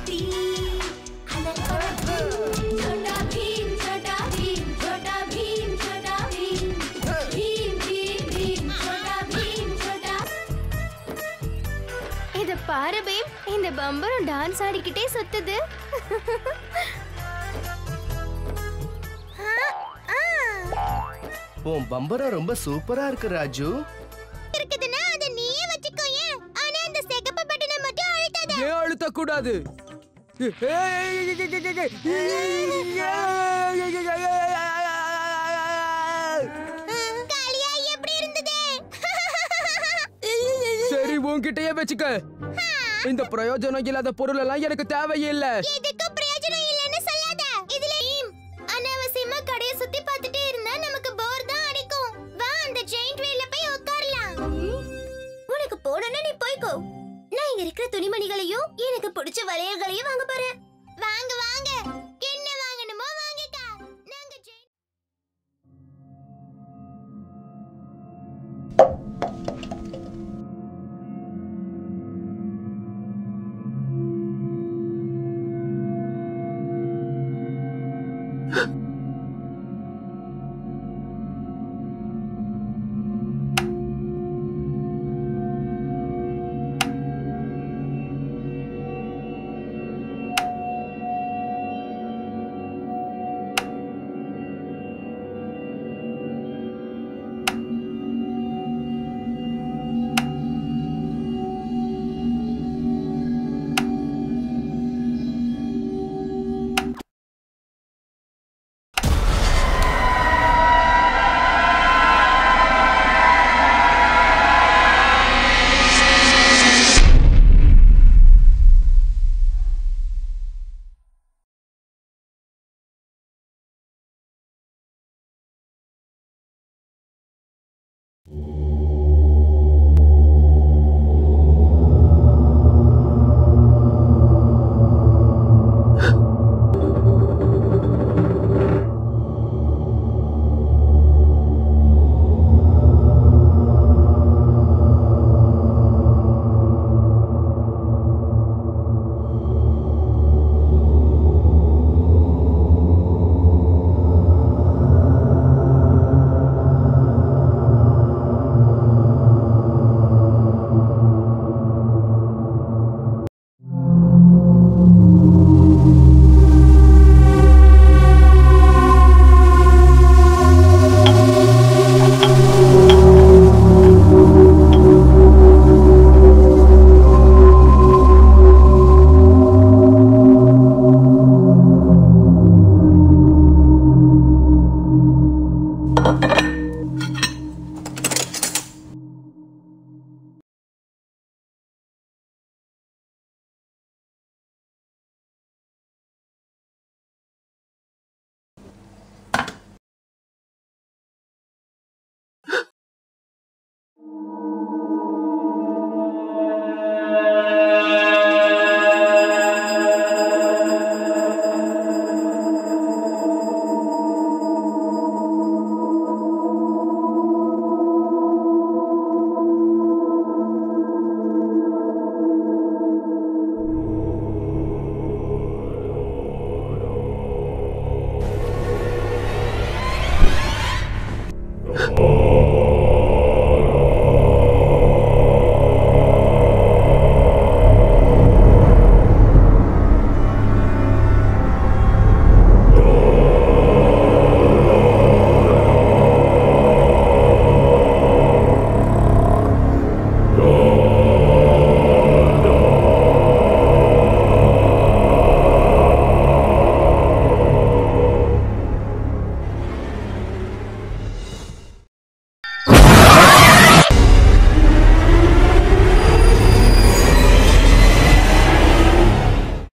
भीम अलग अलग भीम छोटा भीम छोटा भीम छोटा भीम छोटा भीम भीम भीम भीम छोटा भीम छोटा இத பாரு பீம் இந்த பம்பரம் டான்ஸ் ஆடிக்கிட்டே சுத்துது உன் பம்பரம் ரொம்ப சூப்பரா இருக்கு ராஜு இருக்குதுன்னா அத நீயே வச்சுக்கோயே ஆனா அந்த சிகப்பு பட்டனை மட்டும் அழுத்தாத ஏன் அழுத்த கூடாது காளியா எப்படி இருந்தது சரி உன்கிட்டயே வச்சுக்க இந்த பிரயோஜனம் இல்லாத பொருள் எல்லாம் எனக்கு தேவையில்லை எதுக்கும் பிரயோஜனம் இல்லைன்னு சொல்லாத இதுல பீம் அனாவசியமா கடைய சுத்தி பார்த்துட்டே இருந்தா நமக்கு போர் தான் அடிக்கும் வா அந்த ஜெயிண்ட் வீல்ல போய் உட்காரலாம் உனக்கு போடணும் நீ போய்க்கோ நான் இங்க இருக்கிற துணிமணிகளையும் எனக்கு பிடிச்ச வளையல்களையும் வாங்க போறேன் வாங்க வாங்க